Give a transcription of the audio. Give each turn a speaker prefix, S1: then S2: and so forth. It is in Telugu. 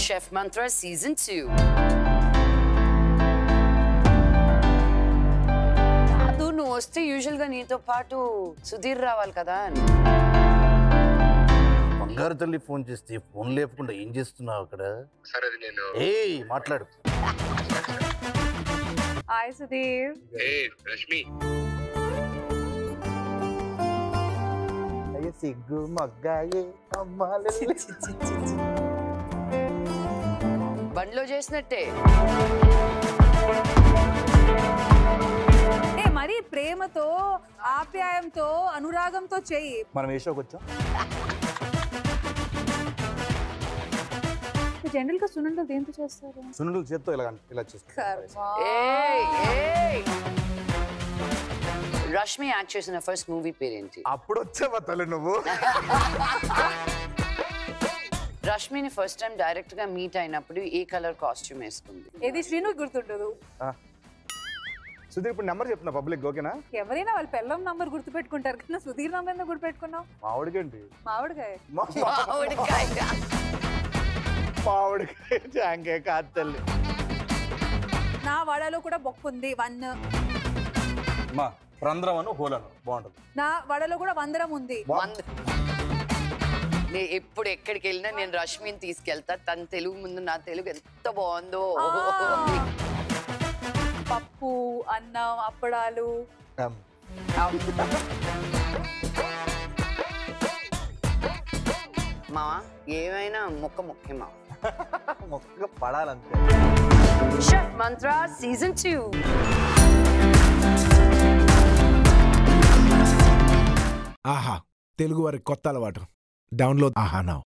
S1: Chef Mantra Season 2. కాదు నువ్వు వస్తే యూజువల్ గా నీతో పాటు సుధీర్ రావాలి కదా అని
S2: బంగారు తల్లి ఫోన్ చేస్తే ఫోన్ లేపకుండా ఏం చేస్తున్నావు అక్కడ
S3: సార్ అది నేను
S2: ఏయ్ మాట్లాడు
S4: హాయ్ సుధీర్
S3: ఏ రష్మి
S2: అయ్యే సిగ్గు మగ్గాయే అమ్మాలి
S1: బండిలో చేసినట్టే
S4: ఏ మరి ప్రేమతో ఆప్యాయంతో అనురాగంతో చెయ్యి
S5: మనం ఏ షోకి వచ్చాం
S4: జనరల్ గా సునంద దేంతో చేస్తారు
S5: సున్నుడు చేత్తో ఇలా ఇలా చేస్తాం
S1: ఏయ్, ఏయ్. రష్మి యాక్ట్ చేసిన ఫస్ట్ మూవీ పేరేంటి
S5: అప్పుడు వచ్చావా తల్లి నువ్వు
S1: రష్మిని ఫస్ట్ టైం డైరెక్ట్ గా మీట్ అయినప్పుడు ఏ కలర్ కాస్ట్యూమ్ వేసుకుంది
S4: ఏది శ్రీను గుర్తుండదు
S5: ఆ. సుధీర్ ఇప్పుడు నెంబర్ చెప్తున్నా పబ్లిక్ ఓకేనా
S4: ఎవరైనా వాళ్ళ పిల్లం నంబర్ గుర్తుపెట్టుకుంటారు కదా సుధీర్ నంబర్ ఎందుకు గుర్తుపెట్టుకున్నావు
S5: మామిడికేంటి
S4: మావిడగా
S5: మా-
S1: మామిడికాయ.
S5: మామిడికాయ జాంకాయ కాదు తల్లి
S4: నా వడలో కూడా బొక్క ఉంది వన్
S5: మా రంధ్రం అను హోల్ అను బాగుంటుంది
S4: నా వడలో కూడా వందరం ఉంది
S1: వంద నే- ఎప్పుడు ఎక్కడికి వెళ్ళినా నేను రష్మిని తీసుకెళ్తా తన తెలుగు ముందు నా తెలుగు ఎంత బాగుందో
S4: ఆ. పప్పు అన్నం అప్పడాలు
S5: Um,
S1: మావా ఏమైనా మొక్క ముఖ్యమా
S5: మొక్క పడాలంతే
S1: chef Mantra season two
S6: Aha Telugu వారి కొత్త అలవాటు డౌన్లోడ్ ఆహా నౌ